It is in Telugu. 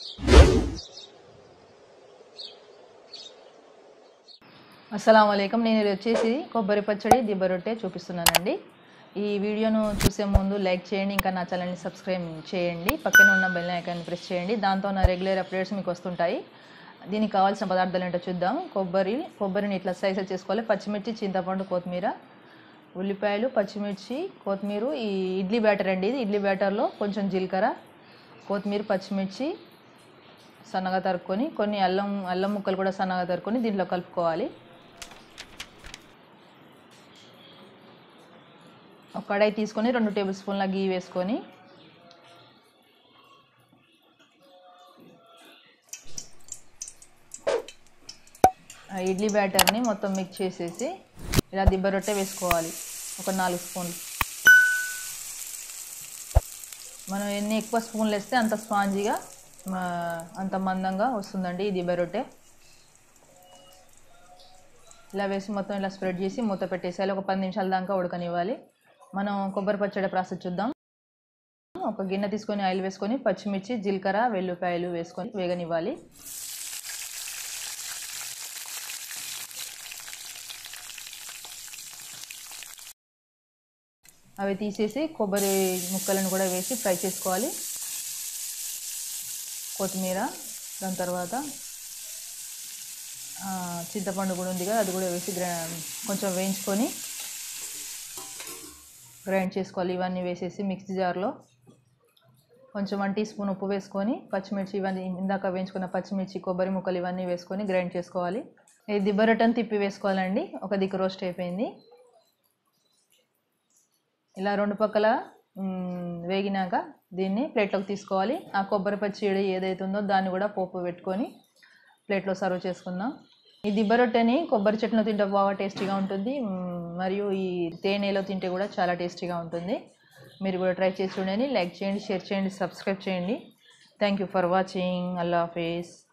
అస్సలం అయికం నేను ఇది వచ్చేసి కొబ్బరి పచ్చడి దిబ్బ రొట్టె చూపిస్తున్నానండి ఈ వీడియోను చూసే ముందు లైక్ చేయండి ఇంకా నా ఛానల్ని సబ్స్క్రైబ్ చేయండి పక్కన ఉన్న బెల్ ఐకాన్ని ప్రెస్ చేయండి దాంతో నా రెగ్యులర్ అప్డేట్స్ మీకు వస్తుంటాయి దీనికి కావాల్సిన పదార్థాలు ఏంటో చూద్దాం కొబ్బరి కొబ్బరిని ఇట్లా స్లైసెస్ చేసుకోవాలి పచ్చిమిర్చి చింతపండు కొత్తిమీర ఉల్లిపాయలు పచ్చిమిర్చి కొత్తిమీర ఈ ఇడ్లీ బ్యాటర్ అండి ఇది ఇడ్లీ బ్యాటర్లో కొంచెం జీలకర్ర కొత్తిమీర పచ్చిమిర్చి సన్నగా తరుక్కొని కొన్ని అల్లం అల్లం ముక్కలు కూడా సన్నగా తరుక్కొని దీంట్లో కలుపుకోవాలి ఒక కడాయి తీసుకొని రెండు టేబుల్ స్పూన్ల గీ వేసుకొని ఆ ఇడ్లీ బ్యాటర్ని మొత్తం మిక్స్ చేసేసి ఇలా దిబ్బ రొట్టె వేసుకోవాలి ఒక నాలుగు స్పూన్లు మనం ఎన్ని ఎక్కువ స్పూన్లు వేస్తే అంత స్పాంజీగా అంత మందంగా వస్తుందండి ఈ దిబ్బ రొట్టె ఇలా వేసి మొత్తం ఇలా స్ప్రెడ్ చేసి మూత పెట్టేసేయాలి ఒక పది నిమిషాల దాకా ఉడకనివ్వాలి మనం కొబ్బరి పచ్చడి ప్రాసెస్ చూద్దాం ఒక గిన్నె తీసుకొని ఆయిల్ వేసుకొని పచ్చిమిర్చి జీలకర్ర వెల్లుల్లిపాయలు వేసుకొని వేగనివ్వాలి అవి తీసేసి కొబ్బరి ముక్కలను కూడా వేసి ఫ్రై చేసుకోవాలి కొత్తిమీర దాని తర్వాత చింతపండు కూడా ఉంది కదా అది కూడా వేసి గ్రా కొంచెం వేయించుకొని గ్రైండ్ చేసుకోవాలి ఇవన్నీ వేసేసి మిక్సీ జార్లో కొంచెం వన్ టీ స్పూన్ ఉప్పు వేసుకొని పచ్చిమిర్చి ఇవన్నీ ఇందాక వేయించుకున్న పచ్చిమిర్చి కొబ్బరి ముక్కలు ఇవన్నీ వేసుకొని గ్రైండ్ చేసుకోవాలి ఇది దిబ్బరొట్టని తిప్పి వేసుకోవాలండి ఒక దిక్కు రోస్ట్ అయిపోయింది ఇలా రెండు పక్కల వేగినాక దీన్ని ప్లేట్లోకి తీసుకోవాలి ఆ కొబ్బరి పచ్చడి ఏదైతే ఉందో దాన్ని కూడా పోపు పెట్టుకొని ప్లేట్లో సర్వ్ చేసుకుందాం ఈ దిబ్బ రొట్టెని కొబ్బరి చట్నీలో తింటే బాగా టేస్టీగా ఉంటుంది మరియు ఈ తేనెలో తింటే కూడా చాలా టేస్టీగా ఉంటుంది మీరు కూడా ట్రై చేసి చూడండి లైక్ చేయండి షేర్ చేయండి సబ్స్క్రైబ్ చేయండి థ్యాంక్ యూ ఫర్ వాచింగ్ అల్లా హాఫీస్